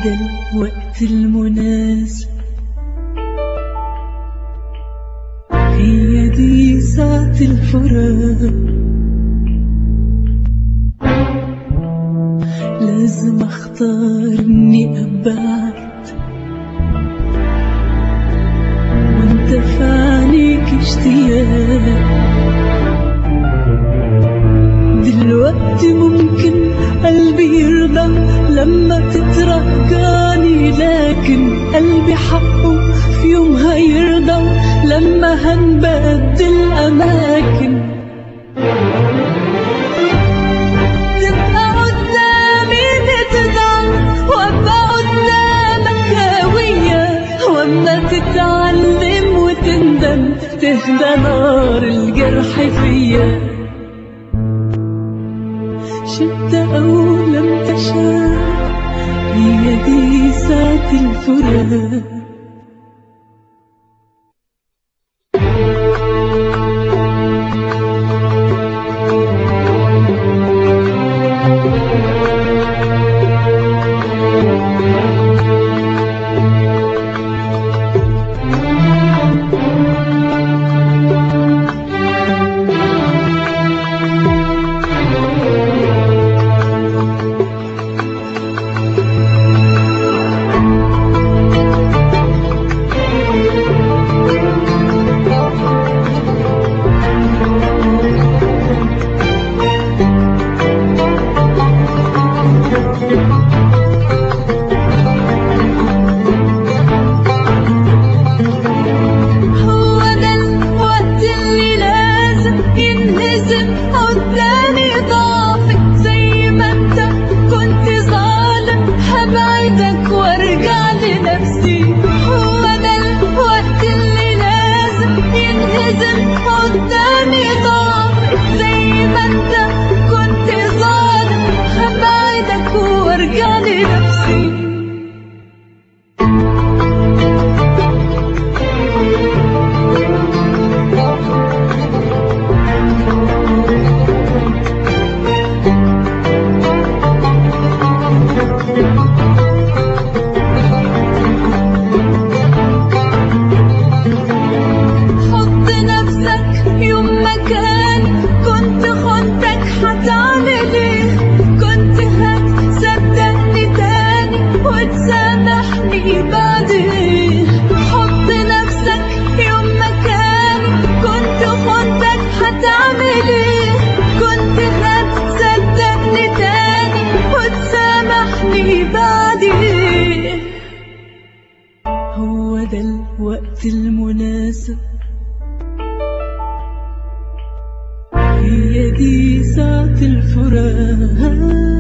ده الوقت المناسب هي دي ساعة الفراق لازم اختار اني ابعد وانت في عينيك اشتياق دلوقتي ممكن قلبي يرضى لما تترجاني لكن قلبي حقه في يوم هيرضى لما هنبدل أماكن تبقى قدامي تضعف وابقى قدامك هوية واما تتعلم وتندم تهدى نار الجرح فيا شئت أو لم تشاء هي دي ساعة الفراق هو ده الوقت اللي لازم ينهزم قدامي ضعفك زي ما انت كنت ظالم هبعدك وارجع لنفسي هو ده الوقت اللي لازم ينهزم قدامي ضعفك زي ما انت كنت ظالم هبعدك وارجع لنفسي حط نفسك يوم مكان كنت خنتك هتعمل ايه كنت هتصدقني تاني وتسامحني بعد ايه حط نفسك يوم مكان كنت خنتك هتعمل ايه كنت هتصدقني تاني وتسامحني بعد ايه هو ده الوقت المناسب هي دي ساعة الفراق